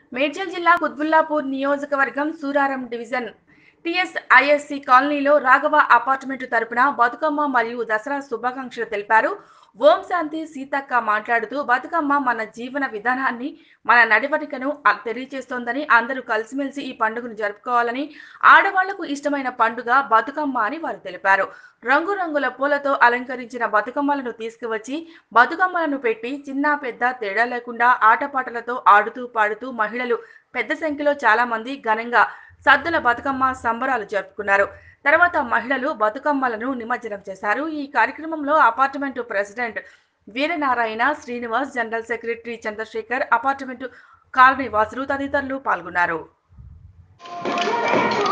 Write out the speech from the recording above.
మేడ్చల్ జిల్లా కుత్బుల్లాపూర్ నియోజకవర్గం సూరారం డివిజన్ టిఎస్ఐఎస్సి కాలనీలో రాఘవ అపార్ట్మెంట్ తరపున బతుకమ్మ మరియు దసరా శుభాకాంక్షలు తెలిపారు ఓం శాంతి సీతక్క మాట్లాడుతూ బతుకమ్మ మన జీవన విధానాన్ని మన నడవడికను అ- తెలియజేస్తోందని అందరూ కలిసిమెలిసి ఈ పండుగను జరుపుకోవాలని ఆడవాళ్లకు ఇష్టమైన పండుగ బతుకమ్మ అని వారు తెలిపారు రంగురంగుల పూలతో అలంకరించిన బతుకమ్మలను తీసుకువచ్చి బతుకమ్మలను పెట్టి చిన్న పెద్ద తేడా లేకుండా ఆటపాటలతో ఆడుతూ పాడుతూ మహిళలు పెద్ద సంఖ్యలో చాలా మంది ఘనంగా సద్దుల బతుకమ్మ సంబరాలు జరుపుకున్నారు తర్వాత మహిళలు బతుకమ్మలను నిమజ్జనం చేశారు ఈ కార్యక్రమంలో apartment president Veeranarayana Srinivas general secretary Chandrasekhar apartment colony వాసులు తదితరులు పాల్గొన్నారు